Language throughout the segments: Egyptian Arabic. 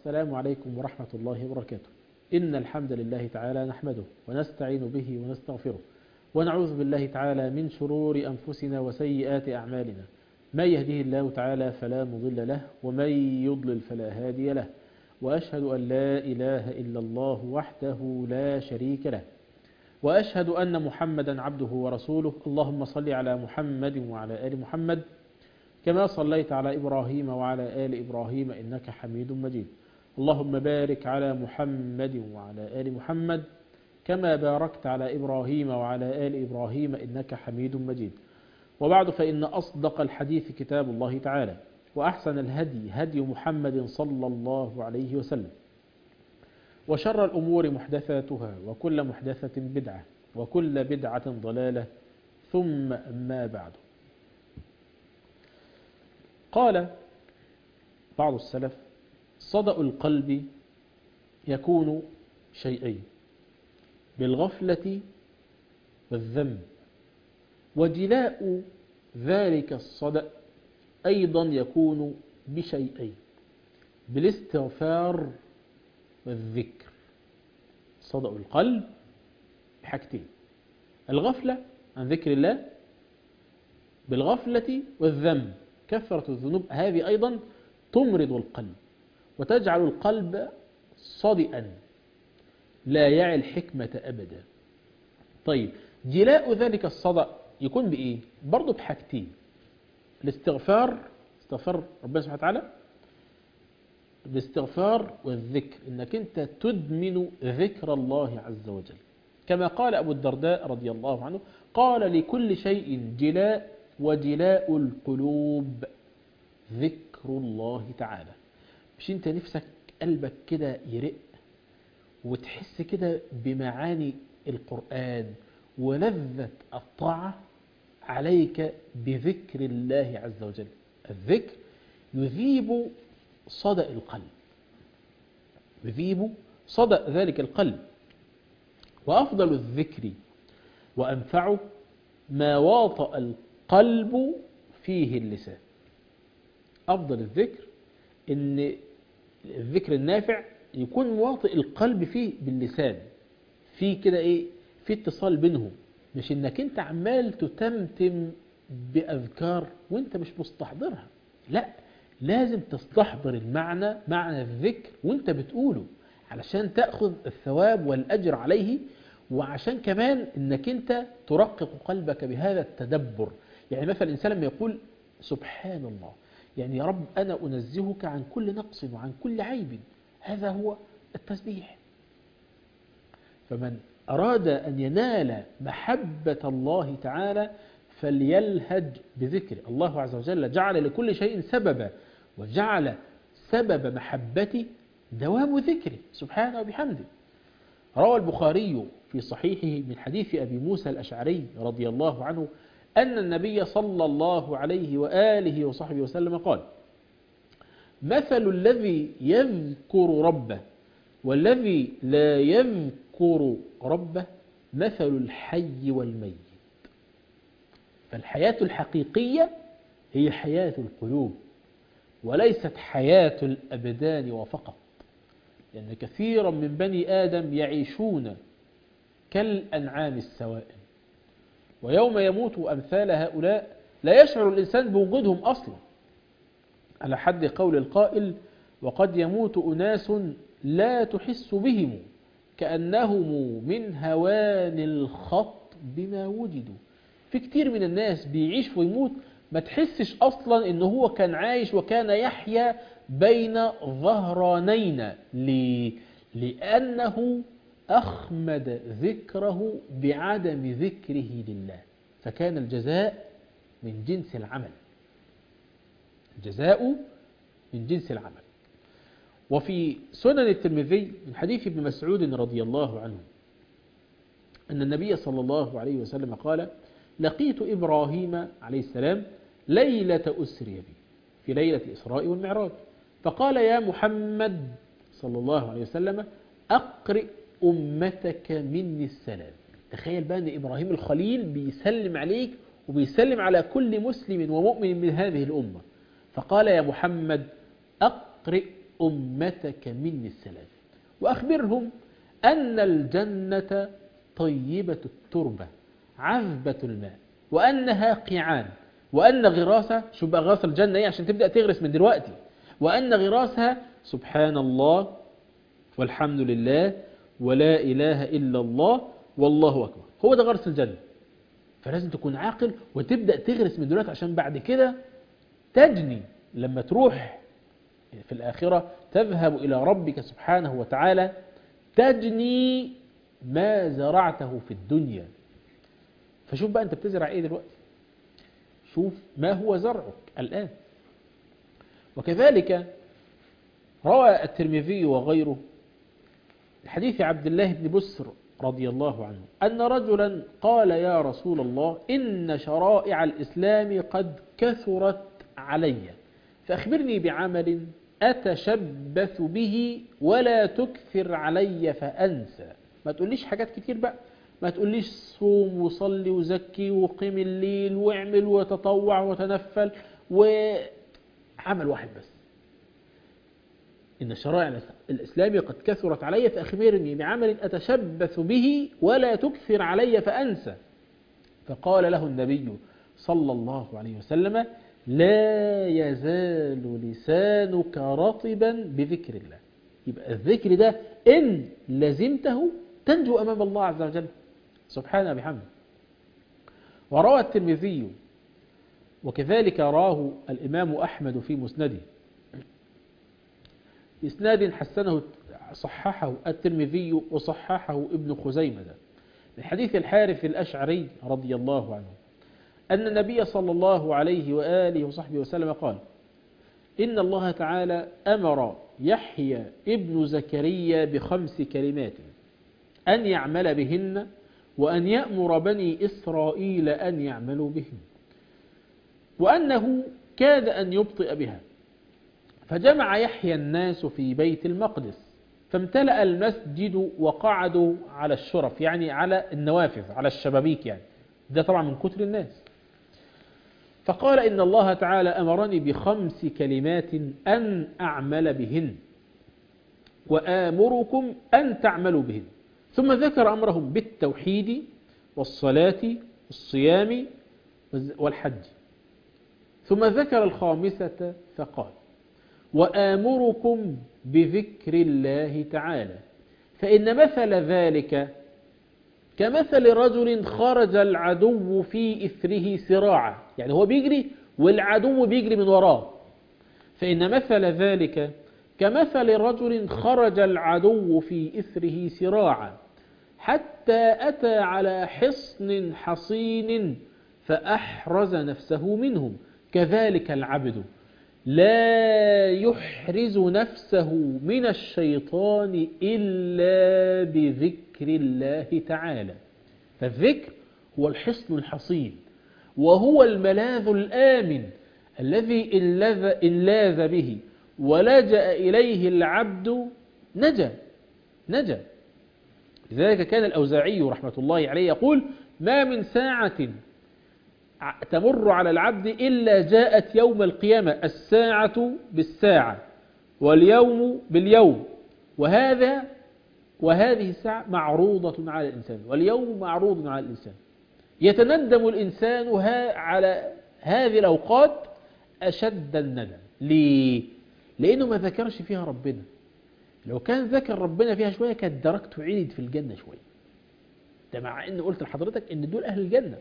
السلام عليكم ورحمة الله وبركاته إن الحمد لله تعالى نحمده ونستعين به ونستغفره ونعوذ بالله تعالى من شرور أنفسنا وسيئات أعمالنا من يهده الله تعالى فلا مضل له ومن يضلل فلا هادي له وأشهد أن لا إله إلا الله وحده لا شريك له وأشهد أن محمدا عبده ورسوله اللهم صل على محمد وعلى آل محمد كما صليت على إبراهيم وعلى آل إبراهيم إنك حميد مجيد اللهم بارك على محمد وعلى آل محمد كما باركت على إبراهيم وعلى آل إبراهيم إنك حميد مجيد وبعد فإن أصدق الحديث كتاب الله تعالى وأحسن الهدي هدي محمد صلى الله عليه وسلم وشر الأمور محدثاتها وكل محدثة بدعة وكل بدعة ضلالة ثم أما بعد قال بعض السلف صدأ القلب يكون شيئين بالغفلة والذنب وجلاء ذلك الصدأ أيضا يكون بشيئين بالاستغفار والذكر صدأ القلب بحاجتين الغفلة عن ذكر الله بالغفلة والذنب كثرة الذنوب هذه أيضا تمرض القلب وتجعل القلب صدئا لا يعي الحكمة أبدا طيب جلاء ذلك الصدأ يكون بإيه؟ برضه بحاجتين الاستغفار استغفار ربنا سبحانه وتعالى بالاستغفار والذكر انك انت تدمن ذكر الله عز وجل كما قال ابو الدرداء رضي الله عنه قال لكل شيء جلاء وجلاء القلوب ذكر الله تعالى مش انت نفسك قلبك كده يرق وتحس كده بمعاني القرآن ولذة الطاعة عليك بذكر الله عز وجل الذكر يذيب صدأ القلب يذيب صدأ ذلك القلب وأفضل الذكر وأنفعه ما واطأ القلب فيه اللسان أفضل الذكر إن الذكر النافع يكون مواطئ القلب فيه باللسان في كده إيه في اتصال بينهم مش إنك أنت عمال تتمتم بأذكار وأنت مش مستحضرها لا لازم تستحضر المعنى معنى الذكر وانت بتقوله علشان تأخذ الثواب والأجر عليه وعشان كمان انك انت ترقق قلبك بهذا التدبر يعني مثلا الإنسان لما يقول سبحان الله يعني يا رب أنا أنزهك عن كل نقص وعن كل عيب هذا هو التسبيح فمن أراد أن ينال محبة الله تعالى فليلهج بذكر الله عز وجل جعل لكل شيء سببا وجعل سبب محبته دوام ذكره سبحانه وبحمده روى البخاري في صحيحه من حديث أبي موسى الأشعري رضي الله عنه أن النبي صلى الله عليه وآله وصحبه وسلم قال مثل الذي يذكر ربه والذي لا يذكر ربه مثل الحي والميت فالحياة الحقيقية هي حياة القلوب وليست حياة الأبدان وفقط لأن كثيرا من بني آدم يعيشون كالأنعام السوائم ويوم يموت أمثال هؤلاء لا يشعر الإنسان بوجودهم أصلا على حد قول القائل وقد يموت أناس لا تحس بهم كأنهم من هوان الخط بما وجدوا في كتير من الناس بيعيش ويموت ما تحسش أصلا إن هو كان عايش وكان يحيا بين ظهرانين ليه؟ لأنه أخمد ذكره بعدم ذكره لله فكان الجزاء من جنس العمل الجزاء من جنس العمل وفي سنن الترمذي من حديث ابن مسعود رضي الله عنه أن النبي صلى الله عليه وسلم قال لقيت إبراهيم عليه السلام ليلة أسري بي في ليلة الإسراء والمعراج فقال يا محمد صلى الله عليه وسلم أقرئ أمتك مني السلام تخيل بقى أن إبراهيم الخليل بيسلم عليك وبيسلم على كل مسلم ومؤمن من هذه الأمة فقال يا محمد أقرئ أمتك مني السلام وأخبرهم أن الجنة طيبة التربة عذبة الماء وأنها قيعان وأن غراسها شو بقى غراس الجنة إيه عشان تبدأ تغرس من دلوقتي وأن غراسها سبحان الله والحمد لله ولا إله إلا الله والله أكبر هو ده غرس الجنة فلازم تكون عاقل وتبدأ تغرس من دلوقتي عشان بعد كده تجني لما تروح في الآخرة تذهب إلى ربك سبحانه وتعالى تجني ما زرعته في الدنيا فشوف بقى أنت بتزرع إيه دلوقتي شوف ما هو زرعك الآن وكذلك روى الترمذي وغيره حديث عبد الله بن بسر رضي الله عنه أن رجلا قال يا رسول الله إن شرائع الإسلام قد كثرت علي فأخبرني بعمل أتشبث به ولا تكثر علي فأنسى ما تقوليش حاجات كتير بقى ما تقوليش صوم وصلي وزكي وقيم الليل واعمل وتطوع وتنفل وعمل واحد بس إن الشرائع الإسلام قد كثرت علي فأخبرني بعمل أتشبث به ولا تكثر علي فأنسى فقال له النبي صلى الله عليه وسلم لا يزال لسانك رطبا بذكر الله يبقى الذكر ده إن لزمته تنجو أمام الله عز وجل سبحانه بحمده وروى الترمذي وكذلك راه الإمام أحمد في مسنده إسناد حسنه صححه الترمذي وصححه ابن خزيمة من حديث الحارث الأشعري رضي الله عنه أن النبي صلى الله عليه وآله وصحبه وسلم قال إن الله تعالى أمر يحيى ابن زكريا بخمس كلمات أن يعمل بهن وأن يأمر بني إسرائيل أن يعملوا بهن وأنه كاد أن يبطئ بها فجمع يحيى الناس في بيت المقدس فامتلأ المسجد وقعدوا على الشرف يعني على النوافذ على الشبابيك يعني ده طبعا من كتر الناس فقال إن الله تعالى أمرني بخمس كلمات أن أعمل بهن وآمركم أن تعملوا بهن ثم ذكر أمرهم بالتوحيد والصلاة والصيام والحج ثم ذكر الخامسة فقال وآمركم بذكر الله تعالى فإن مثل ذلك كمثل رجل خرج العدو في إثره سراعا يعني هو بيجري والعدو بيجري من وراه فإن مثل ذلك كمثل رجل خرج العدو في إثره سراعا حتى أتى على حصن حصين فأحرز نفسه منهم كذلك العبد لا يحرز نفسه من الشيطان إلا بذكر الله تعالى فالذكر هو الحصن الحصين وهو الملاذ الآمن الذي إن لاذ به ولجأ إليه العبد نجا نجا لذلك كان الأوزاعي رحمة الله عليه يقول ما من ساعة تمر على العبد إلا جاءت يوم القيامة الساعة بالساعة واليوم باليوم وهذا وهذه الساعة معروضة على الإنسان واليوم معروض على الإنسان يتندم الإنسان على هذه الأوقات أشد الندم ليه؟ لأنه ما ذكرش فيها ربنا لو كان ذكر ربنا فيها شوية كانت درجته عليت في الجنة شوية ده مع أن قلت لحضرتك أن دول أهل الجنة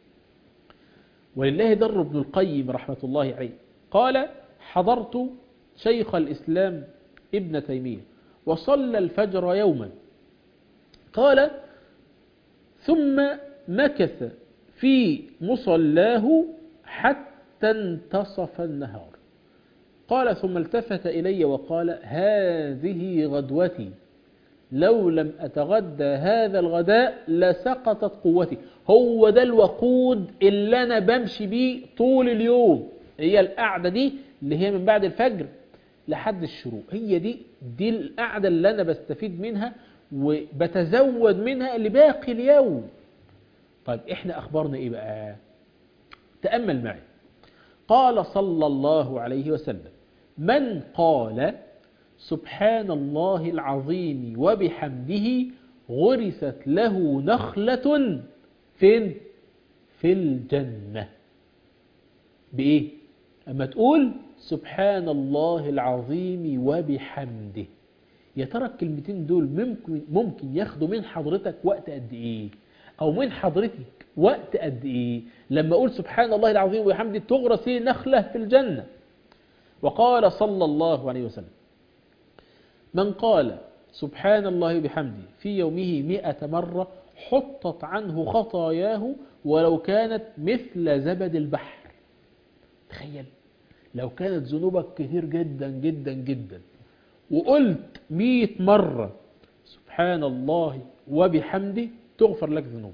ولله در ابن القيم رحمة الله عليه قال حضرت شيخ الإسلام ابن تيمية وصلى الفجر يوما قال ثم مكث في مصلاه حتى انتصف النهار قال ثم التفت إلي وقال هذه غدوتي لو لم أتغدى هذا الغداء لسقطت قوتي هو ده الوقود اللي أنا بمشي بيه طول اليوم هي القعدة دي اللي هي من بعد الفجر لحد الشروق هي دي دي القعدة اللي أنا بستفيد منها وبتزود منها لباقي اليوم طيب إحنا أخبارنا إيه بقى تأمل معي قال صلى الله عليه وسلم من قال سبحان الله العظيم وبحمده غرست له نخلة فين في الجنة بإيه أما تقول سبحان الله العظيم وبحمده يا ترى الكلمتين دول ممكن ممكن ياخدوا من حضرتك وقت قد ايه او من حضرتك وقت قد ايه لما اقول سبحان الله العظيم وبحمده تغرس لي نخله في الجنه وقال صلى الله عليه وسلم من قال سبحان الله وبحمده في يومه مئة مرة حطت عنه خطاياه ولو كانت مثل زبد البحر تخيل لو كانت ذنوبك كتير جدا جدا جدا وقلت مئة مرة سبحان الله وبحمده تغفر لك ذنوبك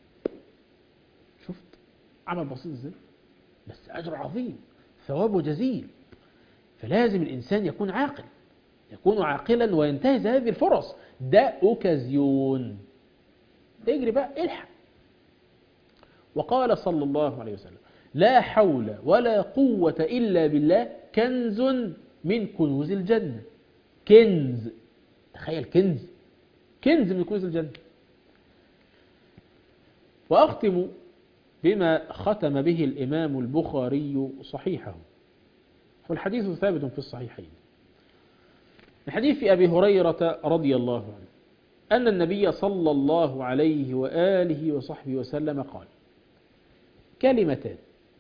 شفت عمل بسيط ازاي بس أجر عظيم ثوابه جزيل فلازم الإنسان يكون عاقل يكون عاقلا وينتهز هذه الفرص ده أوكازيون اجري بقى الحق وقال صلى الله عليه وسلم لا حول ولا قوة إلا بالله كنز من كنوز الجنة كنز تخيل كنز كنز من كنوز الجنة وأختم بما ختم به الإمام البخاري صحيحه والحديث ثابت في الصحيحين الحديث أبي هريرة رضي الله عنه أن النبي صلى الله عليه وآله وصحبه وسلم قال كلمتان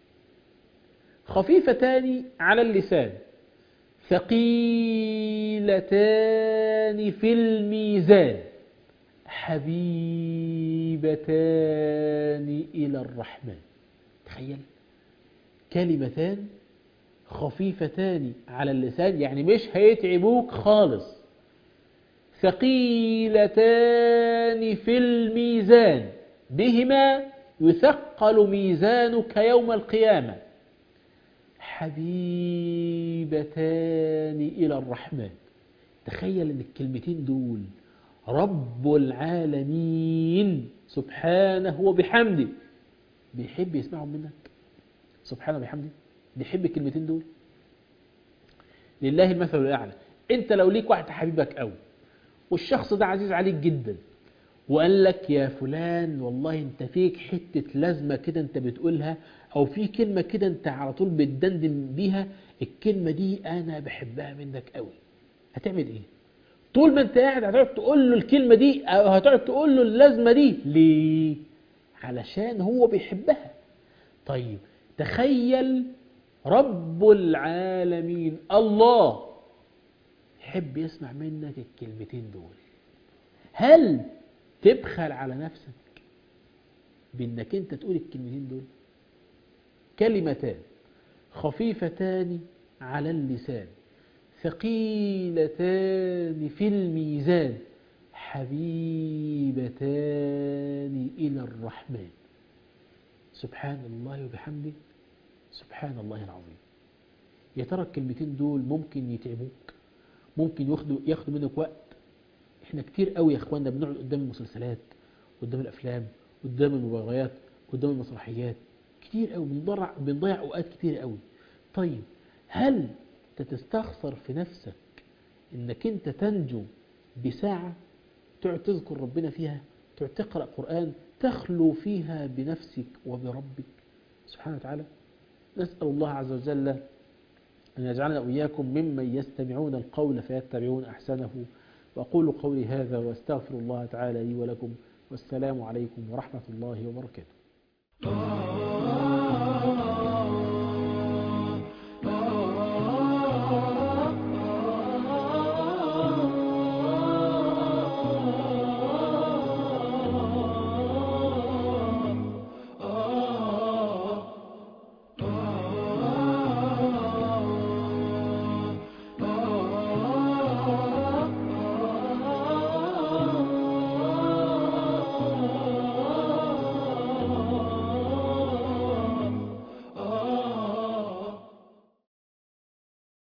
خفيفتان على اللسان ثقيلتان في الميزان حبيبتان إلى الرحمن تخيل كلمتان خفيفتان على اللسان يعني مش هيتعبوك خالص ثقيلتان في الميزان بهما يثقل ميزانك يوم القيامة حبيبتان إلى الرحمن تخيل ان الكلمتين دول رب العالمين سبحانه وبحمده بيحب يسمعهم منك سبحانه وبحمده بيحب الكلمتين دول لله المثل الأعلى انت لو ليك واحد حبيبك قوي والشخص ده عزيز عليك جدا وقال لك يا فلان والله انت فيك حتة لازمة كده انت بتقولها او في كلمة كده انت على طول بتدندن بيها الكلمة دي انا بحبها منك قوي هتعمل ايه طول ما انت قاعد هتقعد تقول له الكلمة دي او هتقعد تقول له اللازمة دي ليه علشان هو بيحبها طيب تخيل رب العالمين الله يحب يسمع منك الكلمتين دول هل تبخل على نفسك بانك انت تقول الكلمتين دول كلمتان خفيفتان على اللسان ثقيلتان في الميزان حبيبتان إلى الرحمن سبحان الله وبحمده سبحان الله العظيم يا ترى الكلمتين دول ممكن يتعبوك ممكن ياخدوا ياخدوا منك وقت احنا كتير قوي يا اخوانا بنقعد قدام المسلسلات قدام الافلام قدام المباريات قدام المسرحيات كتير قوي بنضيع بنضيع اوقات كتير قوي طيب هل تستخسر في نفسك انك انت تنجو بساعة تقعد تذكر ربنا فيها تقعد تقرأ قرآن تخلو فيها بنفسك وبربك سبحانه وتعالى نسأل الله عز وجل أن يجعلنا وإياكم ممن يستمعون القول فيتبعون أحسنه وأقول قولي هذا وأستغفر الله تعالى لي ولكم والسلام عليكم ورحمة الله وبركاته